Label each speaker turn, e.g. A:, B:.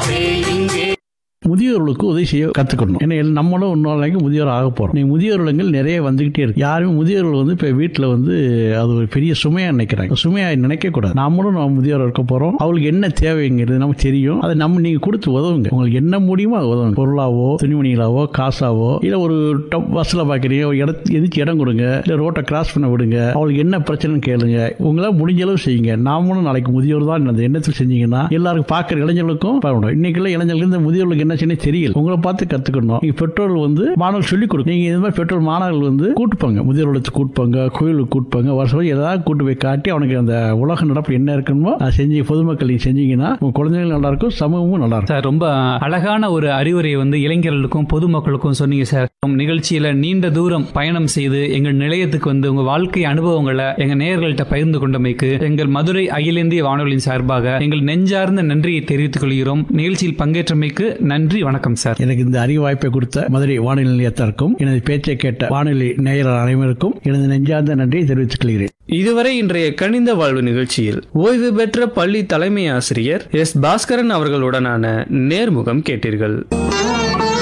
A: யாரே இங்கே
B: முதியோர்களுக்கு உதவி செய்ய கத்துக்கணும் ஏன்னா எல்லாம் நம்மளும் இன்னொரு நாளைக்கு முதியோர் ஆக போறோம் நீ முதியோர் இல்லங்கள் நிறைய வந்துகிட்டே இருக்கு யாருமே முதியோர்கள் வந்து இப்ப வீட்டுல வந்து அது ஒரு பெரிய சுமையா நினைக்கிறாங்க சுமையா நினைக்க கூடாது நம்மளும் நம்ம முதியோர் இருக்க போறோம் அவங்களுக்கு என்ன தேவைங்கிறது நமக்கு தெரியும் அதை நம்ம நீங்க கொடுத்து உதவுங்க உங்களுக்கு என்ன முடியுமோ அது உதவுங்க பொருளாவோ துணிமணிகளாவோ காசாவோ இல்ல ஒரு டப் பஸ்ல பாக்குறீங்க ஒரு இடத்து எதுக்கு இடம் கொடுங்க இல்ல ரோட்டை கிராஸ் பண்ண விடுங்க அவங்களுக்கு என்ன பிரச்சனைன்னு கேளுங்க உங்களால் முடிஞ்ச அளவு செய்யுங்க நாமளும் நாளைக்கு முதியோர் தான் அந்த எண்ணத்தில் செஞ்சீங்கன்னா எல்லாருக்கும் பார்க்குற இளைஞர்களுக்கும் பரவாயில்ல இன்னைக்குள்ள இளைஞர்களுக்கு இந்த முதியோர்களுக்கு என்ன செய்யணும் தெரியல உங்களை பார்த்து கற்றுக்கணும் நீங்கள் பெற்றோர்கள் வந்து மாணவர்கள் சொல்லிக் கொடுங்க நீங்கள் இது மாதிரி பெற்றோர் மாணவர்கள் வந்து கூட்டுப்பாங்க முதியோர்களுக்கு கூட்டுப்பாங்க கோயிலுக்கு கூட்டுப்பாங்க வருஷம் வருஷம் ஏதாவது கூட்டு போய் காட்டி அவனுக்கு அந்த உலக நடப்பு என்ன இருக்கணுமோ அதை செஞ்சு பொதுமக்கள் நீங்கள் செஞ்சீங்கன்னா உங்கள் குழந்தைகள் நல்லா இருக்கும் சமூகமும் நல்லா இருக்கும்
C: சார் ரொம்ப அழகான ஒரு அறிவுரை வந்து இளைஞர்களுக்கும் பொதுமக்களுக்கும் சொன்னீங்க சார் உம் நிகழ்ச்சியில நீண்ட தூரம் பயணம் செய்து எங்கள் நிலையத்துக்கு வந்து உங்க வாழ்க்கை அனுபவங்களை எங்க நேயர்கள்ட்ட பகிர்ந்து கொண்டமைக்கு எங்கள் மதுரை அகில இந்திய வானொலியின் சார்பாக எங்கள் நெஞ்சார்ந்த நன்றியை தெரிவித்துக் கொள்கிறோம் நிகழ்ச்சியில் பங்கேற்றமைக்கு நன்றி வணக்கம் சார்
B: எனக்கு இந்த அறிவு வாய்ப்பை கொடுத்த மதுரை வானொலி நிலையத்திற்கும் எனது பேச்சை கேட்ட வானொலி நேயர் அனைவருக்கும் எனது நெஞ்சார்ந்த நன்றியை தெரிவித்துக் கொள்கிறேன்
D: இதுவரை இன்றைய கணித வாழ்வு நிகழ்ச்சியில் ஓய்வு பெற்ற பள்ளி தலைமை ஆசிரியர் எஸ் பாஸ்கரன் அவர்களுடனான நேர்முகம் கேட்டீர்கள்